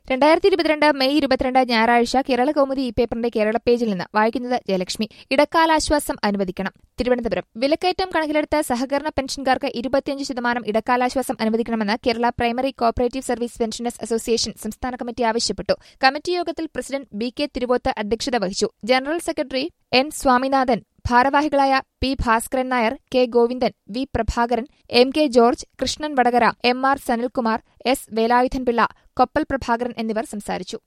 രണ്ടായിരത്തി ഇരുപത്തിരണ്ട് മെയ് ഇരുപത്തിരണ്ട് ഞായറാഴ്ച കേരള കൗമുദി ഈ പേപ്പറിന്റെ കേരള പേജിൽ നിന്ന് വായിക്കുന്നത് ജയലക്ഷ്മി ഇടക്കാലാശ്വാസം അനുവദിക്കണം തിരുവനന്തപുരം വിലക്കയറ്റം കണക്കിലെടുത്ത് സഹകരണ പെൻഷൻകാർക്ക് ഇരുപത്തിയഞ്ച് ശതമാനം ഇടക്കാലാശ്വാസം അനുവദിക്കണമെന്ന് Kerala primary cooperative service pensioners association സംസ്ഥാന കമ്മിറ്റി ആവശ്യപ്പെട്ടു കമ്മിറ്റി യോഗത്തിൽ പ്രസിഡന്റ് ബി കെ തിരുവോത്ത് അധ്യക്ഷത വഹിച്ചു ജനറൽ സെക്രട്ടറി എൻ സ്വാമിനാഥൻ ഭാരവാഹികളായ P Bhaskaran Nair K Govindan V Prabhakaran M K George Krishnan Vadakara M R Sanilkumar S Velayudhanpillai Koppal Prabhakaran എന്നിവർ സംസാരിച്ചു